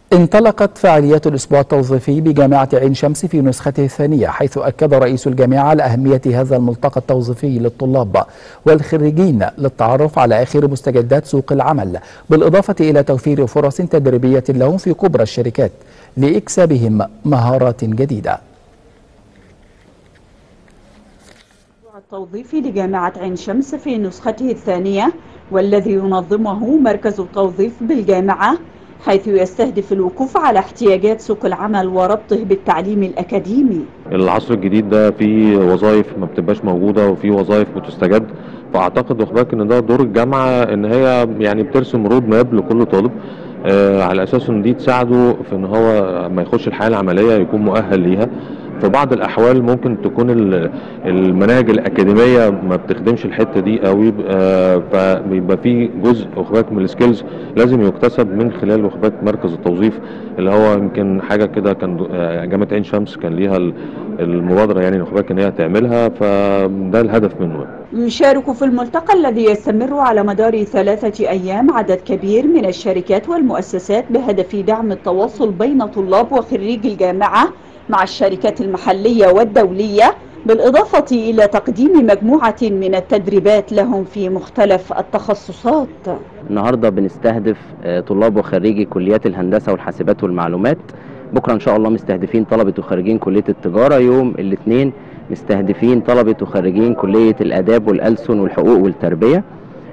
انطلقت فعاليات الأسبوع التوظيفي بجامعة عين شمس في نسخته الثانية حيث أكد رئيس الجامعة على أهمية هذا الملتقى التوظيفي للطلاب والخريجين للتعرف على آخر مستجدات سوق العمل بالإضافة إلى توفير فرص تدريبية لهم في كبرى الشركات لإكسابهم مهارات جديدة التوظيفي لجامعة عين شمس في نسخته الثانية والذي ينظمه مركز التوظيف بالجامعة حيث يستهدف الوقوف على احتياجات سوق العمل وربطه بالتعليم الأكاديمي العصر الجديد ده فيه وظائف ما بتبقاش موجودة وفي وظائف بتستجد فأعتقد وخباك إن ده دور الجامعة إن هي يعني بترسم رود ماب لكل طالب آه على أساس إن دي تساعده في إن هو لما يخش الحياة العملية يكون مؤهل ليها في بعض الاحوال ممكن تكون المناهج الاكاديميه ما بتخدمش الحته دي قوي فبيبقى في جزء واخبات من السكيلز لازم يكتسب من خلال واخبات مركز التوظيف اللي هو يمكن حاجه كده كان جامعه عين شمس كان ليها المبادره يعني واخبات ان هي تعملها فده الهدف منه يشارك في الملتقى الذي يستمر على مدار ثلاثة أيام عدد كبير من الشركات والمؤسسات بهدف دعم التواصل بين طلاب وخريجي الجامعة مع الشركات المحلية والدولية بالإضافة إلى تقديم مجموعة من التدريبات لهم في مختلف التخصصات النهاردة بنستهدف طلاب وخريجي كليات الهندسة والحاسبات والمعلومات بكرة إن شاء الله مستهدفين طلبة وخريجين كلية التجارة يوم الاثنين مستهدفين طلبة وخريجين كلية الآداب والألسن والحقوق والتربية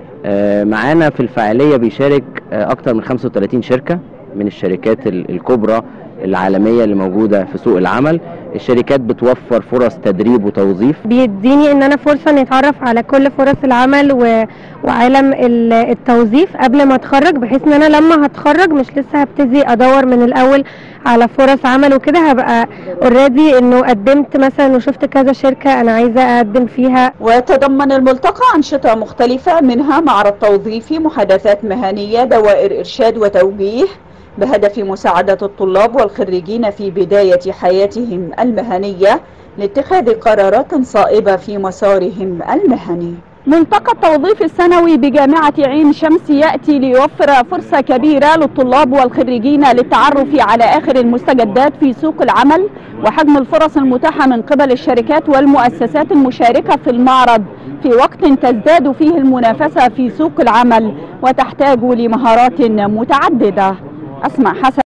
معانا في الفعالية بيشارك أكثر من 35 شركة من الشركات الكبرى العالميه اللي موجوده في سوق العمل الشركات بتوفر فرص تدريب وتوظيف بيديني ان انا فرصه اني اتعرف على كل فرص العمل و... وعالم التوظيف قبل ما اتخرج بحيث ان انا لما هتخرج مش لسه هبتدي ادور من الاول على فرص عمل وكده هبقى اوريدي انه قدمت مثلا وشفت كذا شركه انا عايزه اقدم فيها ويتضمن الملتقى انشطه مختلفه منها معرض توظيفي محادثات مهنيه دوائر ارشاد وتوجيه بهدف مساعدة الطلاب والخريجين في بداية حياتهم المهنية لاتخاذ قرارات صائبة في مسارهم المهني ملتقى التوظيف السنوي بجامعة عين شمس يأتي ليوفر فرصة كبيرة للطلاب والخريجين للتعرف على آخر المستجدات في سوق العمل وحجم الفرص المتاحة من قبل الشركات والمؤسسات المشاركة في المعرض في وقت تزداد فيه المنافسة في سوق العمل وتحتاج لمهارات متعددة أسمع حسن